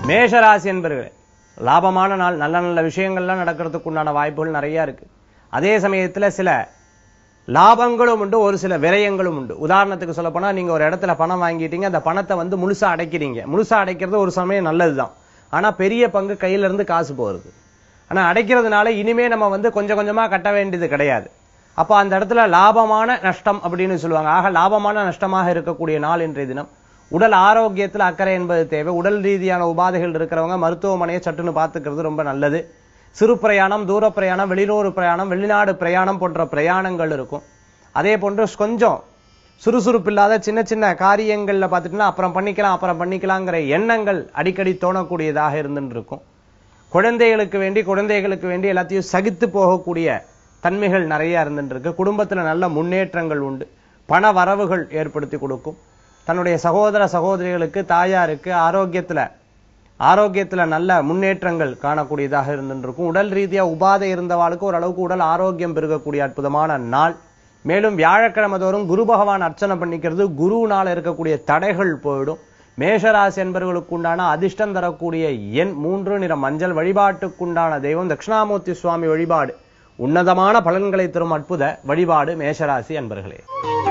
மேஷராசி என்பர்களே லாபமான நாள் நல்ல நல்ல விஷயங்கள்லாம் நடக்கிறதுக்கு உண்டான வாய்ப்புகள் நிறைய இருக்கு அதே சமயத்துல சில லாபங்களும் உண்டு ஒரு சில விரயங்களும் உண்டு உதாரணத்துக்கு சொல்ல போனா நீங்க ஒரு இடத்துல பணம் வாங்கிட்டீங்க அந்த பணத்தை வந்து முழுசா அடைக்கிறீங்க முழுசா அடைக்கிறது ஒரு சமயம் நல்லதுதான் ஆனா பெரிய பங்கு கையில இருந்து காசு போறது ஆனா அடைக்கிறதுனால இனிமே நம்ம வந்து கொஞ்சம் கொஞ்சமா கட்ட வேண்டியது கிடையாது அப்ப அந்த இடத்துல லாபமான நஷ்டம் அப்படின்னு சொல்லுவாங்க ஆக லாபமான நஷ்டமாக இருக்கக்கூடிய நாள் இன்றைய தினம் உடல் ஆரோக்கியத்துல அக்கறை என்பது தேவை உடல் ரீதியான உபாதைகள் இருக்கிறவங்க மருத்துவமனையை சட்டுன்னு பார்த்துக்கிறது ரொம்ப நல்லது சிறு பிரயாணம் தூர பிரயாணம் வெளியூர் பிரயாணம் வெளிநாடு பிரயாணம் போன்ற பிரயாணங்கள் இருக்கும் அதே போன்று கொஞ்சம் சுறுசுறுப்பு இல்லாத சின்ன சின்ன காரியங்கள்ல பார்த்துட்டுனா அப்புறம் பண்ணிக்கலாம் அப்புறம் பண்ணிக்கலாங்கிற எண்ணங்கள் அடிக்கடி தோணக்கூடியதாக இருந்துட்டு இருக்கும் குழந்தைகளுக்கு வேண்டி குழந்தைகளுக்கு வேண்டி எல்லாத்தையும் சகித்து போகக்கூடிய தன்மைகள் நிறைய இருந்துட்டு இருக்கு குடும்பத்துல நல்ல முன்னேற்றங்கள் உண்டு பண வரவுகள் ஏற்படுத்தி கொடுக்கும் தன்னுடைய சகோதர சகோதரிகளுக்கு தாயாருக்கு ஆரோக்கியத்துல ஆரோக்கியத்துல நல்ல முன்னேற்றங்கள் காணக்கூடியதாக இருந்துட்டு இருக்கும் உடல் ரீதியா உபாதை இருந்தவாளுக்கு ஓரளவுக்கு உடல் ஆரோக்கியம் பெருகக்கூடிய அற்புதமான நாள் மேலும் வியாழக்கிழமை தோறும் குரு பகவான் அர்ச்சனை பண்ணிக்கிறது குருனால இருக்கக்கூடிய தடைகள் போயிடும் மேஷராசி என்பவர்களுக்கு உண்டான அதிர்ஷ்டம் தரக்கூடிய எண் மூன்று நிற மஞ்சள் வழிபாட்டுக்குண்டான தெய்வம் தட்சிணாமூர்த்தி சுவாமி வழிபாடு உன்னதமான பலன்களை தரும் அற்புத வழிபாடு மேஷராசி அன்பர்களே